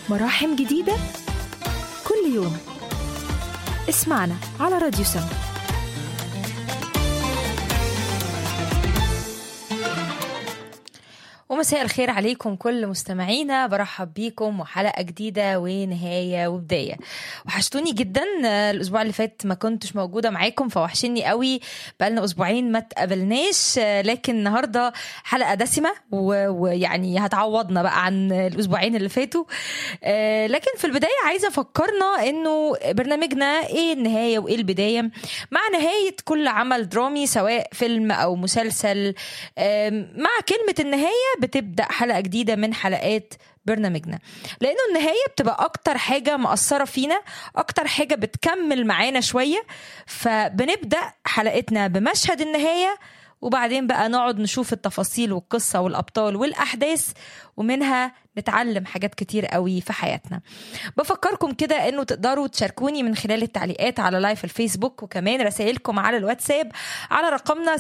مراحم جديدة كل يوم اسمعنا على راديو سما ومساء الخير عليكم كل مستمعينا برحب بيكم وحلقة جديدة ونهاية وبداية وحشتوني جدا الأسبوع اللي فات ما كنتش موجودة معاكم فوحشني قوي بقالنا أسبوعين ما تقابلناش لكن النهاردة حلقة دسمة و- ويعني هتعوضنا بقى عن الأسبوعين اللي فاتوا آه، لكن في البداية عايزة أفكرنا إنه برنامجنا إيه النهاية وإيه البداية مع نهاية كل عمل درامي سواء فيلم أو مسلسل آم، مع كلمة النهاية بتبدأ حلقة جديدة من حلقات برنامجنا لأنه النهاية بتبقى أكتر حاجة مأثرة فينا أكتر حاجة بتكمل معانا شوية فبنبدأ حلقتنا بمشهد النهاية وبعدين بقى نقعد نشوف التفاصيل والقصة والأبطال والأحداث ومنها نتعلم حاجات كتير قوي في حياتنا بفكركم كده انه تقدروا تشاركوني من خلال التعليقات على لايف الفيسبوك وكمان رسائلكم على الواتساب على رقمنا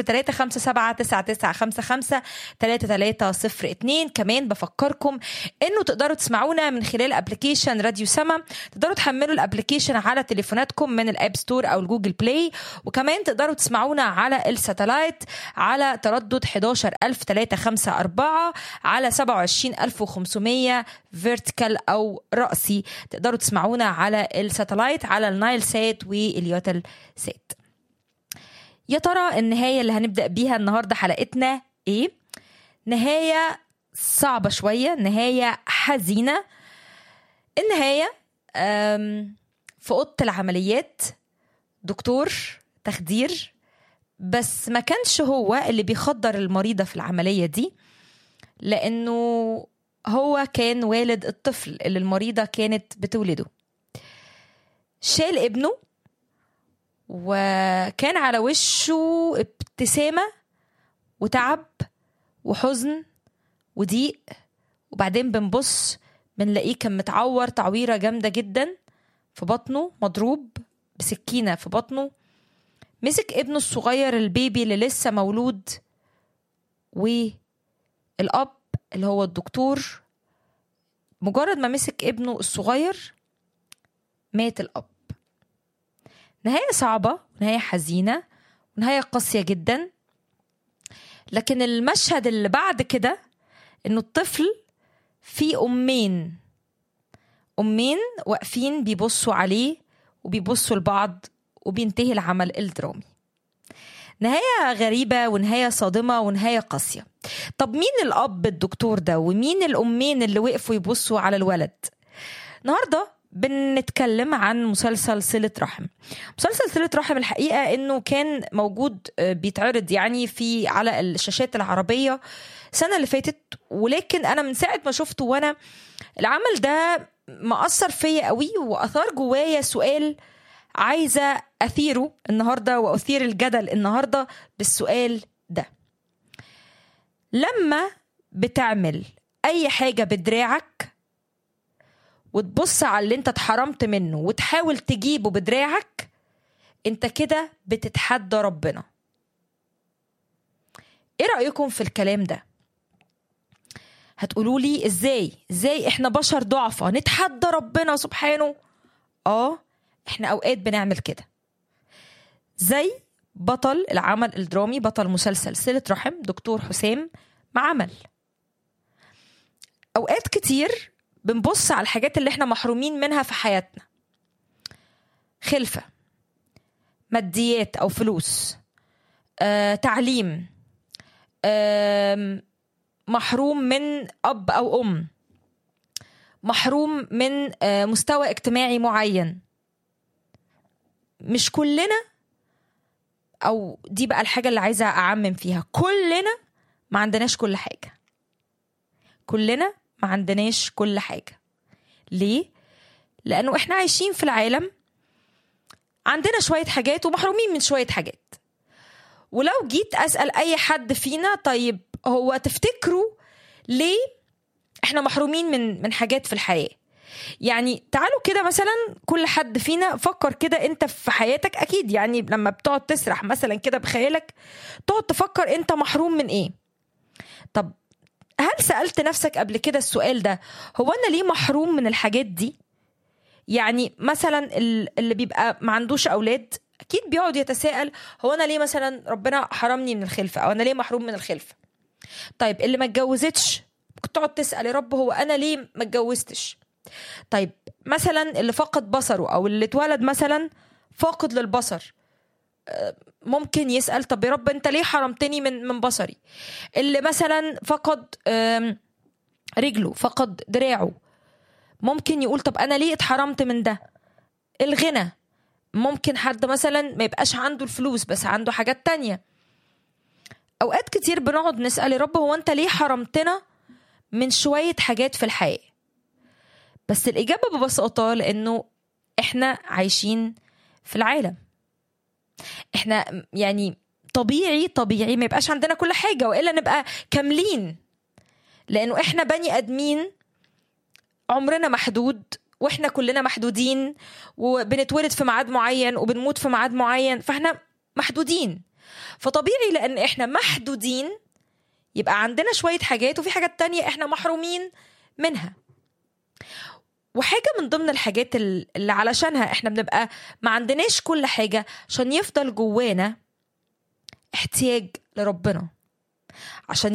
003577955 كمان بفكركم انه تقدروا تسمعونا من خلال ابلكيشن راديو سما تقدروا تحملوا الابلكيشن على تليفوناتكم من الاب ستور او الجوجل بلاي وكمان تقدروا تسمعونا على الساتلايت على تردد 11354 على 27500 فيرتيكال او رأسي تقدروا تسمعونا على الساتلايت على النايل سات واليوتل سات يا ترى النهاية اللي هنبدأ بيها النهاردة حلقتنا ايه نهاية صعبة شوية نهاية حزينة النهاية أم، في أوضة العمليات دكتور تخدير بس ما كانش هو اللي بيخدر المريضة في العملية دي لأنه هو كان والد الطفل اللي المريضة كانت بتولده شال ابنه وكان على وشه ابتسامة وتعب وحزن وضيق وبعدين بنبص بنلاقيه كان متعور تعويرة جامدة جدا في بطنه مضروب بسكينة في بطنه مسك ابنه الصغير البيبي اللي لسه مولود والأب اللي هو الدكتور مجرد ما مسك ابنه الصغير مات الأب نهاية صعبة ونهاية حزينة ونهاية قاسية جدا لكن المشهد اللي بعد كده انه الطفل في أمين أمين واقفين بيبصوا عليه وبيبصوا لبعض وبينتهي العمل الدرامي نهاية غريبة ونهاية صادمة ونهاية قاسية طب مين الأب الدكتور ده ومين الأمين اللي وقفوا يبصوا على الولد النهاردة بنتكلم عن مسلسل صلة رحم مسلسل صلة رحم الحقيقة انه كان موجود آه، بيتعرض يعني في على الشاشات العربية السنة اللي فاتت ولكن انا من ساعة ما شفته وانا العمل ده مأثر فيا قوي واثار جوايا سؤال عايزة اثيره النهاردة واثير الجدل النهاردة بالسؤال ده لما بتعمل اي حاجة بدراعك وتبص على اللي انت اتحرمت منه وتحاول تجيبه بدراعك انت كده بتتحدى ربنا ايه رأيكم في الكلام ده هتقولوا لي ازاي ازاي احنا بشر ضعفة نتحدى ربنا سبحانه اه احنا اوقات بنعمل كده زي بطل العمل الدرامي بطل مسلسل صلة رحم دكتور حسام ما عمل اوقات كتير بنبص على الحاجات اللي احنا محرومين منها في حياتنا خلفة ماديات او فلوس آه، تعليم آم، محروم من اب او ام محروم من آه، مستوى اجتماعي معين مش كلنا او دي بقى الحاجه اللي عايزه اعمم فيها كلنا ما عندناش كل حاجه كلنا ما عندناش كل حاجه ليه لانه احنا عايشين في العالم عندنا شويه حاجات ومحرومين من شويه حاجات ولو جيت اسال اي حد فينا طيب هو تفتكروا ليه احنا محرومين من من حاجات في الحياه يعني تعالوا كده مثلا كل حد فينا فكر كده انت في حياتك اكيد يعني لما بتقعد تسرح مثلا كده بخيالك تقعد تفكر انت محروم من ايه طب هل سألت نفسك قبل كده السؤال ده هو أنا ليه محروم من الحاجات دي يعني مثلا ال- اللي بيبقى ما عندوش أولاد أكيد بيقعد يتساءل هو أنا ليه مثلا ربنا حرمني من الخلفة أو أنا ليه محروم من الخلفة طيب اللي ما اتجوزتش ممكن تقعد تسأل يا رب هو أنا ليه ما اتجوزتش طيب مثلا اللي فقد بصره أو اللي اتولد مثلا فاقد للبصر ممكن يسأل طب يا رب انت ليه حرمتني من من بصري اللي مثلا فقد آم، رجله فقد دراعه ممكن يقول طب انا ليه اتحرمت من ده الغنى ممكن حد مثلا ما يبقاش عنده الفلوس بس عنده حاجات تانية اوقات كتير بنقعد نسأل يا رب هو انت ليه حرمتنا من شوية حاجات في الحياة بس الإجابة ببساطة لأنه إحنا عايشين في العالم احنا يعني طبيعي طبيعي ما يبقاش عندنا كل حاجه والا نبقى كاملين لانه احنا بني ادمين عمرنا محدود واحنا كلنا محدودين وبنتولد في ميعاد معين وبنموت في ميعاد معين فاحنا محدودين فطبيعي لان احنا محدودين يبقى عندنا شويه حاجات وفي حاجات تانية احنا محرومين منها وحاجة من ضمن الحاجات ال- اللي علشانها احنا بنبقى ما عندناش كل حاجة عشان يفضل جوانا احتياج لربنا عشان